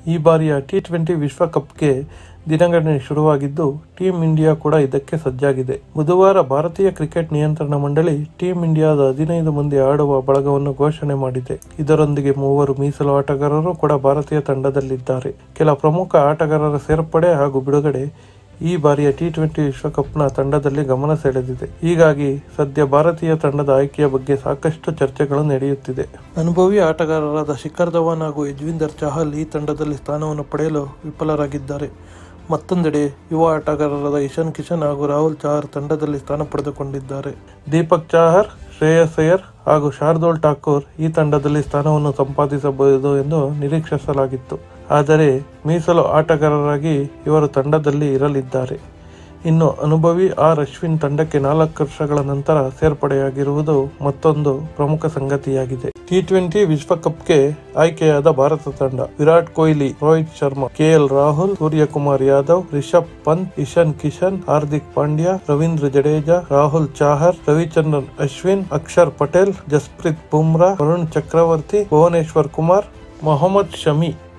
ಈ ಬಾರಿಯ T twenty ವಿಶ್ವಕಪ್ಗೆ ದಿನಗಣನೆ ಶುರುವಾಗಿದ್ದು ಟೀಂ ಇಂಡಿಯಾ ಕೂಡ ಇದಕ್ಕೆ ಸಜ್ಜಾಗಿದೆ ಬುಧವಾರ ಭಾರತೀಯ ಕ್ರಿಕೆಟ್ ನಿಯಂತ್ರಣ ಮಂಡಳಿ ಟೀಂ ಇಂಡಿಯಾದ ಹದಿನೈದು ಮಂದಿ ಆಡುವ ಬಳಗವನ್ನು ಘೋಷಣೆ ಮಾಡಿದೆ ಇದರೊಂದಿಗೆ ಮೂವರು ಮೀಸಲು ಆಟಗಾರರು ಕೂಡ ಭಾರತೀಯ ತಂಡದಲ್ಲಿದ್ದಾರೆ ಕೆಲ ಪ್ರಮುಖ ಆಟಗಾರರ ಸೇರ್ಪಡೆ ಹಾಗೂ ಬಿಡುಗಡೆ ಈ ಬಾರಿಯ ಟಿ ಟ್ವೆಂಟಿ ವಿಶ್ವಕಪ್ನ ತಂಡದಲ್ಲಿ ಗಮನ ಸೆಳೆದಿದೆ ಹೀಗಾಗಿ ಸದ್ಯ ಭಾರತೀಯ ತಂಡದ ಆಯ್ಕೆಯ ಬಗ್ಗೆ ಸಾಕಷ್ಟು ಚರ್ಚೆಗಳು ನಡೆಯುತ್ತಿದೆ ಅನುಭವಿ ಆಟಗಾರರಾದ ಶಿಖರ್ ಧವನ್ ಹಾಗೂ ಯಜ್ವಿಂದರ್ ಚಹಲ್ ಈ ತಂಡದಲ್ಲಿ ಸ್ಥಾನವನ್ನು ಪಡೆಯಲು ವಿಫಲರಾಗಿದ್ದಾರೆ ಮತ್ತೊಂದೆಡೆ ಯುವ ಆಟಗಾರರಾದ ಇಶಾನ್ ಕಿಶನ್ ಹಾಗೂ ರಾಹುಲ್ ಚಹರ್ ತಂಡದಲ್ಲಿ ಸ್ಥಾನ ಪಡೆದುಕೊಂಡಿದ್ದಾರೆ ದೀಪಕ್ ಚಾಹರ್ ಶ್ರೇಯಸ್ ಅಯ್ಯರ್ ಹಾಗೂ ಶಾರ್ದೋಲ್ ಠಾಕೂರ್ ಈ ತಂಡದಲ್ಲಿ ಸ್ಥಾನವನ್ನು ಸಂಪಾದಿಸಬಹುದು ಎಂದು ನಿರೀಕ್ಷಿಸಲಾಗಿತ್ತು ಆದರೆ ಮೀಸಲು ಆಟಗಾರರಾಗಿ ಇವರು ತಂಡದಲ್ಲಿ ಇರಲಿದ್ದಾರೆ ಇನ್ನು ಅನುಭವಿ ಆರ್ ಅಶ್ವಿನ್ ತಂಡಕ್ಕೆ ನಾಲ್ಕು ವರ್ಷಗಳ ನಂತರ ಸೇರ್ಪಡೆಯಾಗಿರುವುದು ಮತ್ತೊಂದು ಪ್ರಮುಖ ಸಂಗತಿಯಾಗಿದೆ ಟಿ ಟ್ವೆಂಟಿ ವಿಶ್ವಕಪ್ಗೆ ಆಯ್ಕೆಯಾದ ಭಾರತ ತಂಡ ವಿರಾಟ್ ಕೊಹ್ಲಿ ರೋಹಿತ್ ಶರ್ಮಾ ಕೆಎಲ್ ರಾಹುಲ್ ಸೂರ್ಯಕುಮಾರ್ ಯಾದವ್ ರಿಷಬ್ ಪಂತ್ ಇಶಾನ್ ಕಿಶನ್ ಹಾರ್ದಿಕ್ ಪಾಂಡ್ಯ ರವೀಂದ್ರ ಜಡೇಜಾ ರಾಹುಲ್ ಚಾಹರ್ ರವಿಚಂದ್ರನ್ ಅಶ್ವಿನ್ ಅಕ್ಷರ್ ಪಟೇಲ್ ಜಸ್ಪ್ರೀತ್ ಬುಮ್ರಾ ವರುಣ್ ಚಕ್ರವರ್ತಿ ಭುವನೇಶ್ವರ್ ಕುಮಾರ್ ಮೊಹಮ್ಮದ್ ಶಮಿ